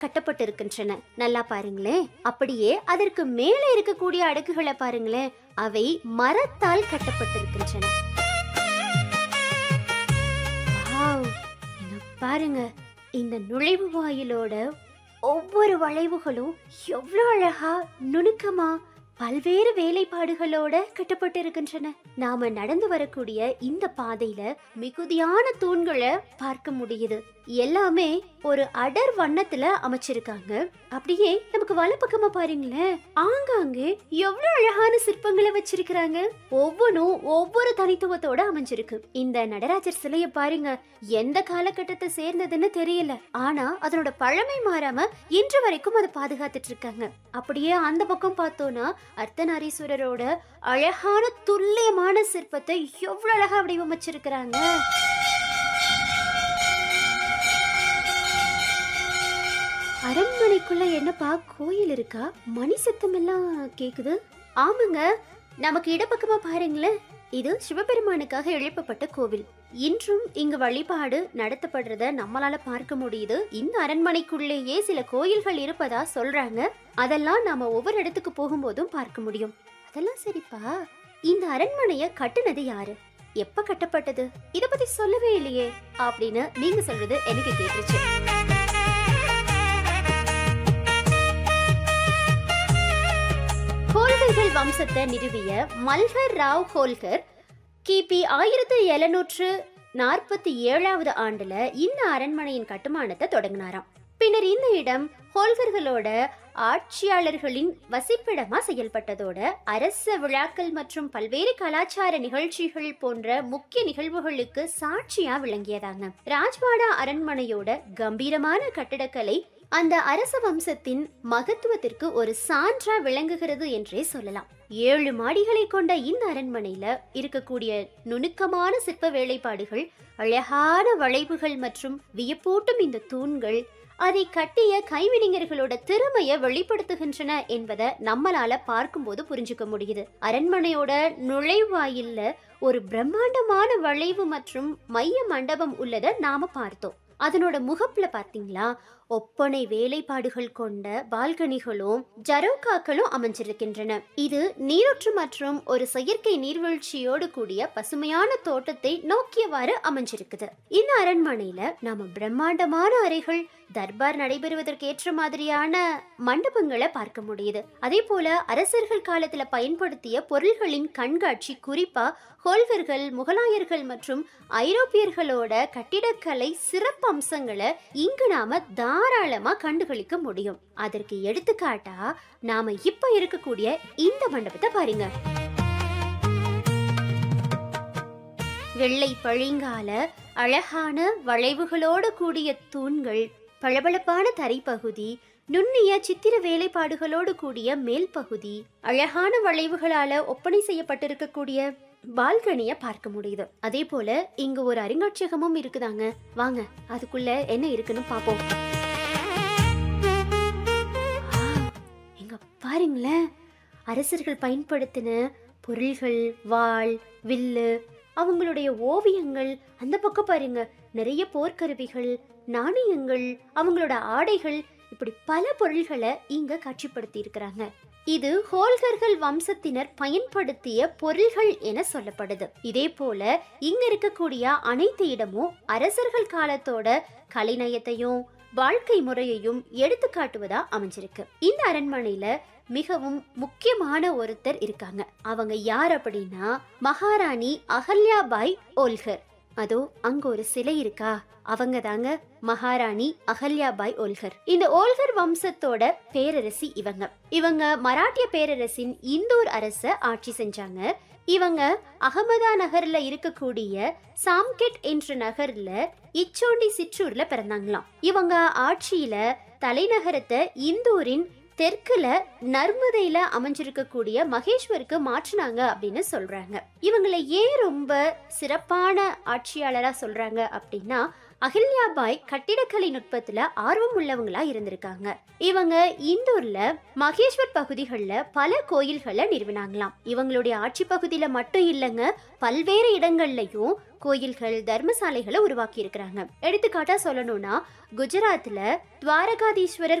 கட்டப்பட்டிருக்கின்றன நல்லா பாருங்களேன் அப்படியே அதற்கு மேலே இருக்கக்கூடிய அடுக்குகளை பாருங்களேன் அவை மரத்தால் கட்டப்பட்டிருக்கின்றன வாவ், இங்க பாருங்க இந்த நுழைவு வாயிலோட ஒவ்வொரு வளைவுகளும் எவ்வளவு அழகா நுணுக்கமா பல்வேறு வேலைப்பாடுகளோட கட்டப்பட்டிருக்கின்றன நாம நடந்து வரக்கூடிய இந்த பாதையில மிகுதியான தூண்களை பார்க்க முடியுது எல்லாமே ஒரு அடர் வண்ணத்துல அமைச்சிருக்காங்க அப்படியே நமக்கு வலப்பக்கமா பாருங்களேன் ஆங்காங்கே எவ்வளவு அழகான சிற்பங்களை வச்சிருக்கிறாங்க ஒவ்வொன்றும் ஒவ்வொரு தனித்துவத்தோட அமைஞ்சிருக்கு இந்த நடராஜர் சிலைய பாருங்க எந்த காலகட்டத்தை சேர்ந்ததுன்னு தெரியல ஆனா அதனோட பழமை மாறாம இன்று வரைக்கும் அதை பாதுகாத்துட்டு இருக்காங்க அப்படியே அந்த பக்கம் பார்த்தோம்னா அர்த்தநாரீஸ்வரரோட அழகான துல்லியமான சிற்பத்தை எவ்வளவு அழகா வடிவமைச்சிருக்கிறாங்க அரண்மனைக்குள்ள என்னப்பா கோயில் இருக்கா மணி சத்தம் எல்லாம் கேக்குது ஆமாங்க நமக்கு இடப்பக்கமா பாருங்களேன் இது சிவபெருமானுக்காக எழுப்பப்பட்ட கோவில் இன்றும் இங்கு வழிபாடு நடத்தப்படுறத நம்மளால பார்க்க முடியுது இந்த அரண்மனைக்குள்ளேயே சில கோயில்கள் இருப்பதா சொல்றாங்க அதெல்லாம் நாம ஒவ்வொரு இடத்துக்கு போகும்போதும் பார்க்க முடியும் அதெல்லாம் சரிப்பா இந்த அரண்மனைய கட்டுனது யாரு எப்ப கட்டப்பட்டது இத பத்தி சொல்லவே இல்லையே அப்படின்னு நீங்க சொல்றது எனக்கு கேட்டுருச்சு ஹோல்கர்கள் வம்சத்தை நிறுவிய மல்ஹர் ராவ் ஹோல்கர் கிபி ஆயிரத்தி எழுநூற்று நாற்பத்தி ஏழாவது ஆண்டுல இந்த அரண்மனையின் கட்டுமானத்தை தொடங்கினாராம் பின்னர் இந்த இடம் ஹோல்கர்களோட ஆட்சியாளர்களின் வசிப்பிடமா செயல்பட்டதோட அரச விழாக்கள் மற்றும் பல்வேறு கலாச்சார நிகழ்ச்சிகள் போன்ற முக்கிய நிகழ்வுகளுக்கு சாட்சியா விளங்கியதாங்க ராஜ்வாடா அரண்மனையோட கம்பீரமான கட்டிடக்கலை அந்த அரச வம்சத்தின் மகத்துவத்திற்கு ஒரு சான்றா விளங்குகிறது என்றே சொல்லலாம் ஏழு மாடிகளை கொண்ட இந்த அரண்மனையில இருக்கக்கூடிய நுணுக்கமான சிற்ப வேலைப்பாடுகள் அழகான வளைவுகள் மற்றும் வியப்பூட்டும் இந்த தூண்கள் அதை கட்டிய கைவினைஞர்களோட திறமைய வெளிப்படுத்துகின்றன என்பதை நம்மளால பார்க்கும்போது புரிஞ்சுக்க முடியுது அரண்மனையோட நுழைவாயில்ல ஒரு பிரம்மாண்டமான வளைவு மற்றும் மைய மண்டபம் உள்ளதை நாம பார்த்தோம் அதனோட முகப்புல பாத்தீங்களா ஒப்பனை வேலைப்பாடுகள் கொண்ட பால்கனிகளும் ஜரோக்காக்களும் அமைஞ்சிருக்கின்றன இது நீரூற்று மற்றும் ஒரு செயற்கை நீர்வீழ்ச்சியோடு கூடிய பசுமையான தோட்டத்தை நோக்கியவாறு அமைஞ்சிருக்குது இந்த அரண்மனையில நாம பிரம்மாண்டமான அறைகள் தர்பார் நடைபெறுவதற்கு ஏற்ற மாதிரியான மண்டபங்களை பார்க்க முடியுது அதே போல அரசர்கள் காலத்துல பயன்படுத்திய பொருள்களின் கண்காட்சி குறிப்பா ஹோல்கர்கள் முகலாயர்கள் மற்றும் ஐரோப்பியர்களோட கட்டிடக்கலை சிறப்பு அம்சங்களை இங்கு நாம தாராளமா கண்டுகளிக்க முடியும் அதற்கு எடுத்துக்காட்டா நாம இப்ப இருக்கக்கூடிய இந்த மண்டபத்தை பாருங்க வெள்ளை பளிங்கால அழகான வளைவுகளோடு கூடிய தூண்கள் பளபளப்பான தரைப்பகுதி நுண்ணிய சித்திர வேலைப்பாடுகளோடு கூடிய மேல் பகுதி அழகான வளைவுகளால ஒப்பனை செய்யப்பட்டிருக்கக்கூடிய பால்கனிய பார்க்க முடியுது அதே போல இங்க ஒரு அருங்காட்சியகமும் இருக்குதாங்க வாங்க அதுக்குள்ள என்ன இருக்குன்னு பாப்போம் ஆ, இங்க பாருங்களேன் அரசர்கள் பயன்படுத்தின பொருள்கள் வாள் வில்லு அவங்களுடைய ஓவியங்கள் அந்த பக்கம் பாருங்க நிறைய போர்க்கருவிகள் நாணயங்கள் அவங்களோட ஆடைகள் இப்படி பல பொருள்களை இங்க காட்சிப்படுத்தி இருக்கிறாங்க இது ஹோல்கர்கள் வம்சத்தினர் பயன்படுத்திய பொருள்கள் என சொல்லப்படுது இதே போல இங்க இருக்கக்கூடிய அனைத்து இடமும் அரசர்கள் காலத்தோட கலைநயத்தையும் வாழ்க்கை முறையையும் எடுத்துக்காட்டுவதா அமைஞ்சிருக்கு இந்த அரண்மனையில மிகவும் முக்கியமான ஒருத்தர் இருக்காங்க அவங்க யார் அப்படின்னா மகாராணி அகல்யாபாய் ஓல்கர் அதோ அங்க ஒரு சிலை இருக்கா அவங்க தாங்க மகாராணி அகல்யாபாய் ஓல்கர் இந்த ஓல்கர் வம்சத்தோட பேரரசி இவங்க இவங்க மராட்டிய பேரரசின் இந்தூர் அரச ஆட்சி செஞ்சாங்க இவங்க அகமதா நகர்ல இருக்கக்கூடிய சாம்கெட் என்ற நகர்ல இச்சோண்டி சிற்றூர்ல பிறந்தாங்களாம் இவங்க ஆட்சியில தலைநகரத்தை இந்தூரின் தெற்குல நர்மதையில அமைஞ்சிருக்கக்கூடிய மகேஸ்வருக்கு மாற்றினாங்க அப்படின்னு சொல்றாங்க இவங்களை ஏன் ரொம்ப சிறப்பான ஆட்சியாளரா சொல்றாங்க அப்படின்னா அகில்யாபாய் கட்டிடக்கலை நுட்பத்துல ஆர்வம் உள்ளவங்களா இருந்திருக்காங்க இவங்க இந்தூர்ல மகேஸ்வர் பகுதிகளில் பல கோயில்களை நிறுவினாங்களாம் இவங்களுடைய ஆட்சி பகுதியில மட்டும் இல்லைங்க பல்வேறு இடங்கள்லயும் கோயில்கள் தர்மசாலைகளை உருவாக்கி இருக்கிறாங்க எடுத்துக்காட்டா சொல்லணும்னா குஜராத்ல துவாரகாதீஸ்வரர்